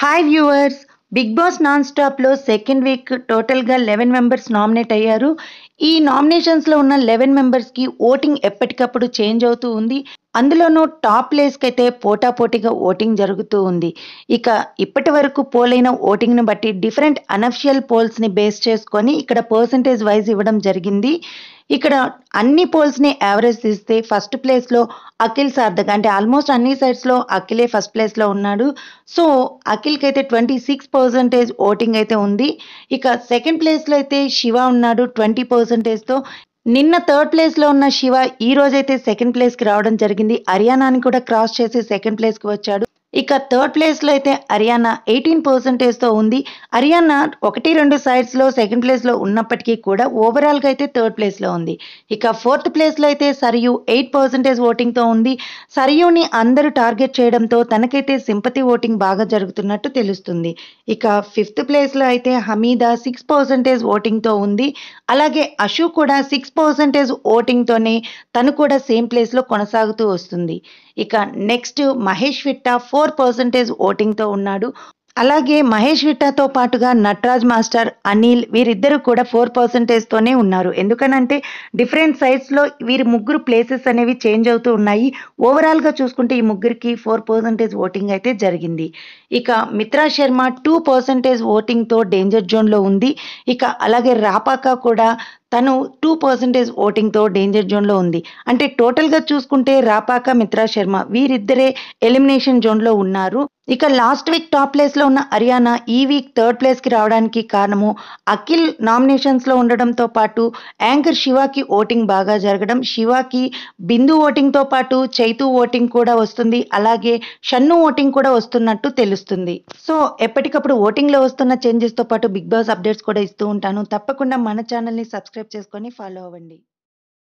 hi viewers Bigg Boss non స్టాప్లో second week టోటల్గా eleven members nominate అయ్యారు ఈ నామినేషన్స్లో ఉన్న లెవెన్ మెంబర్స్కి ఓటింగ్ ఎప్పటికప్పుడు చేంజ్ అవుతూ ఉంది అందులోనూ టాప్ ప్లేస్కి అయితే పోటాపోటీగా ఓటింగ్ జరుగుతూ ఉంది ఇక ఇప్పటి వరకు పోలైన ఓటింగ్ను బట్టి డిఫరెంట్ అనఫిషియల్ పోల్స్ని బేస్ చేసుకొని ఇక్కడ పర్సంటేజ్ వైజ్ ఇవ్వడం జరిగింది ఇక్కడ అన్ని పోల్స్ని యావరేజ్ తీస్తే ఫస్ట్ ప్లేస్లో అఖిల్ సార్థక్ అంటే ఆల్మోస్ట్ అన్ని సైడ్స్లో అఖిలే ఫస్ట్ ప్లేస్లో ఉన్నాడు సో అఖిల్కి అయితే ట్వంటీ సిక్స్ పర్సెంటేజ్ ఓటింగ్ అయితే ఉంది ఇక సెకండ్ ప్లేస్లో అయితే శివ ఉన్నాడు ట్వంటీ పర్సెంటేజ్తో నిన్న థర్డ్ ప్లేస్లో ఉన్న శివ ఈ రోజైతే సెకండ్ ప్లేస్కి రావడం జరిగింది హర్యానాని కూడా క్రాస్ చేసి సెకండ్ ప్లేస్కి వచ్చాడు ఇక థర్డ్ ప్లేస్లో అయితే హర్యానా ఎయిటీన్ పర్సెంటేజ్తో ఉంది హర్యానా ఒకటి రెండు సైడ్స్లో సెకండ్ ప్లేస్లో ఉన్నప్పటికీ కూడా ఓవరాల్గా అయితే థర్డ్ ప్లేస్లో ఉంది ఇక ఫోర్త్ ప్లేస్లో అయితే సరియు ఎయిట్ పర్సెంటేజ్ ఓటింగ్తో ఉంది సరియుని అందరూ టార్గెట్ చేయడంతో తనకైతే సింపతి ఓటింగ్ బాగా జరుగుతున్నట్టు తెలుస్తుంది ఇక ఫిఫ్త్ ప్లేస్లో అయితే హమీదా సిక్స్ పర్సెంటేజ్ ఓటింగ్తో ఉంది అలాగే అశు కూడా సిక్స్ పర్సెంటేజ్ ఓటింగ్తోనే తను కూడా సేమ్ ప్లేస్లో కొనసాగుతూ వస్తుంది ఇక next Mahesh Vitta four percentage ఓటింగ్తో ఉన్నాడు అలాగే మహేష్ విట్టాతో పాటుగా నటరాజ్ మాస్టర్ అనిల్ వీరిద్దరు కూడా ఫోర్ పర్సెంటేజ్తోనే ఉన్నారు ఎందుకనంటే డిఫరెంట్ సైడ్స్లో వీరి ముగ్గురు ప్లేసెస్ అనేవి చేంజ్ అవుతూ ఉన్నాయి ఓవరాల్గా చూసుకుంటే ఈ ముగ్గురికి ఫోర్ పర్సెంటేజ్ ఓటింగ్ అయితే జరిగింది ఇక మిత్రా శర్మ టూ పర్సెంటేజ్ ఓటింగ్తో డేంజర్ జోన్లో ఉంది ఇక అలాగే రాపాక కూడా తను టూ పర్సెంటేజ్ ఓటింగ్తో డేంజర్ జోన్లో ఉంది అంటే టోటల్గా చూసుకుంటే రాపాక మిత్రా శర్మ వీరిద్దరే ఎలిమినేషన్ జోన్లో ఉన్నారు ఇక లాస్ట్ వీక్ టాప్ ప్లేస్లో ఉన్న హర్యానా ఈ వీక్ థర్డ్ ప్లేస్కి రావడానికి కారణము అఖిల్ నామినేషన్స్లో ఉండడంతో పాటు యాంకర్ శివాకి ఓటింగ్ బాగా జరగడం శివాకి బిందు ఓటింగ్తో పాటు చైతు ఓటింగ్ కూడా వస్తుంది అలాగే షన్ను ఓటింగ్ కూడా వస్తున్నట్టు తెలుస్తుంది సో ఎప్పటికప్పుడు ఓటింగ్లో వస్తున్న చేంజెస్తో పాటు బిగ్ బాస్ అప్డేట్స్ కూడా ఇస్తూ ఉంటాను తప్పకుండా మన ఛానల్ని సబ్స్క్రైబ్ చేసుకొని ఫాలో అవ్వండి